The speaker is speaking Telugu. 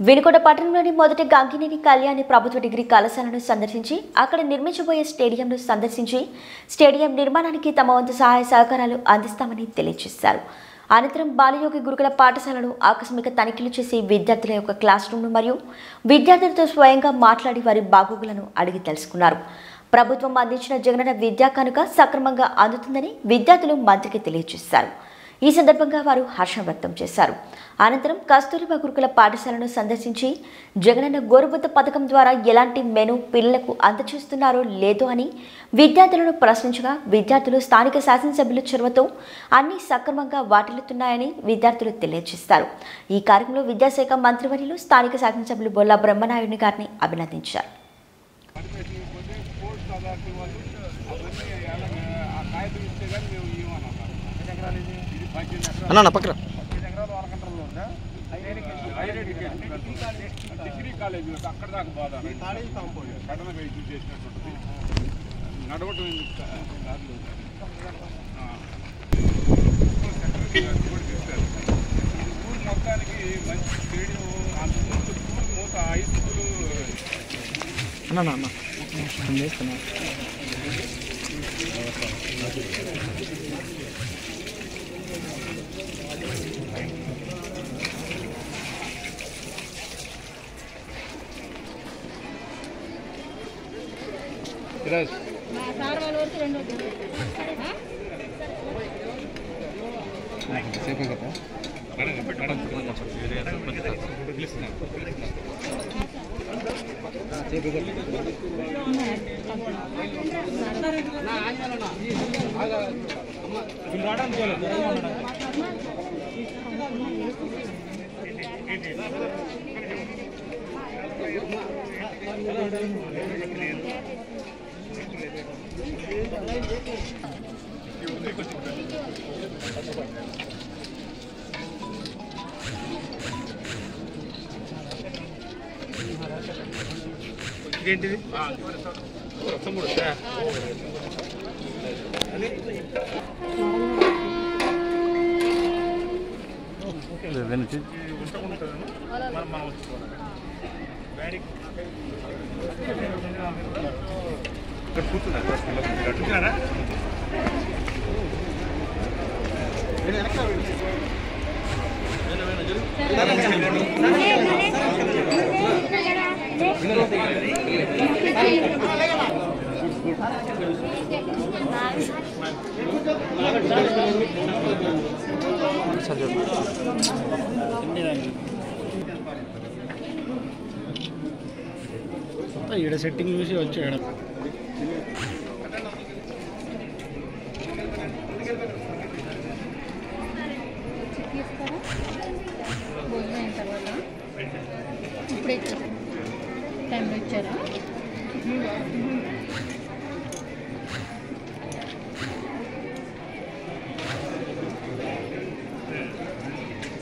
వినుకొండ పట్టణంలోని మొదటి గంగినేని కళ్యాణి ప్రభుత్వ డిగ్రీ కళాశాలను సందర్శించి అక్కడ నిర్మించబోయే స్టేడియంను సందర్శించి స్టేడియం నిర్మాణానికి తమ వంతు సహాయ సహకారాలు అందిస్తామని తెలియజేశారు అనంతరం బాలయోగి గురుకుల పాఠశాలను ఆకస్మిక తనిఖీలు చేసి విద్యార్థుల యొక్క క్లాస్ రూమ్ను మరియు విద్యార్థులతో స్వయంగా మాట్లాడి వారి బాగోగులను అడిగి తెలుసుకున్నారు ప్రభుత్వం అందించిన జగనన్న విద్యా కానుక సక్రమంగా అందుతుందని విద్యార్థులు మంత్రికి తెలియజేశారు ఈ సందర్భంగా వారు హర్షం వ్యక్తం చేశారు అనంతరం కస్తూరిబా గురుకుల పాఠశాలను సందర్శించి జగనన్న గోరుబుద్ద పథకం ద్వారా ఎలాంటి మెను పిల్లలకు అందచేస్తున్నారో లేదో అని విద్యార్థులను ప్రశ్నించగా విద్యార్థులు స్థానిక శాసనసభ్యుల చొరవతో అన్ని సక్రమంగా వాటిల్లుతున్నాయని విద్యార్థులు తెలియజేస్తారు ఈ కార్యక్రమంలో విద్యాశాఖ మంత్రివర్యులు స్థానిక శాసనసభ్యులు బొల్ల బ్రహ్మనాయుడిని గారిని అభినందించారు స్పోర్ట్స్ అథారిటీ వాళ్ళు అవన్నీ ఎలాగ ఆ కాగితం ఇస్తే కానీ మేము ఇవ్వమన్నారు ఎన్ని ఎకరాలు ఇది ఇది పద్దెనిమిది ఎకరాలు అన్న పక్కన పద్దెనిమిది ఎకరాలు వాళ్ళ కంట్రోల్లో ఉందా హైయర్ ఎడ్యుకేషన్ డిగ్రీ కాలేజ్ అక్కడ దాకా పోదా సడన్గా ఇది చేసినటువంటిది నడవటం ఎందుకు కా- దారిలో ఆ. సెక్రటరీ గారు కూడా చెప్పారు స్కూల్ మొత్తానికి మంచి స్టేడియం అంతకుముందు స్కూల్ మూత హై స్కూల్ అన్న అన్న నేను చేస్తున్నా ఈరోజు ఇదేంటిది తమ్ముడు మనం మనం వచ్చుకోవాలి ఇక్కడ కూర్చున్నారు కూర్చున్నారా ఈడ సెట్టింగ్ చూసి వచ్చాడు భోజనం అయిన తర్వాత ఇప్పుడే ఇచ్చారు టైంలో ఇచ్చారా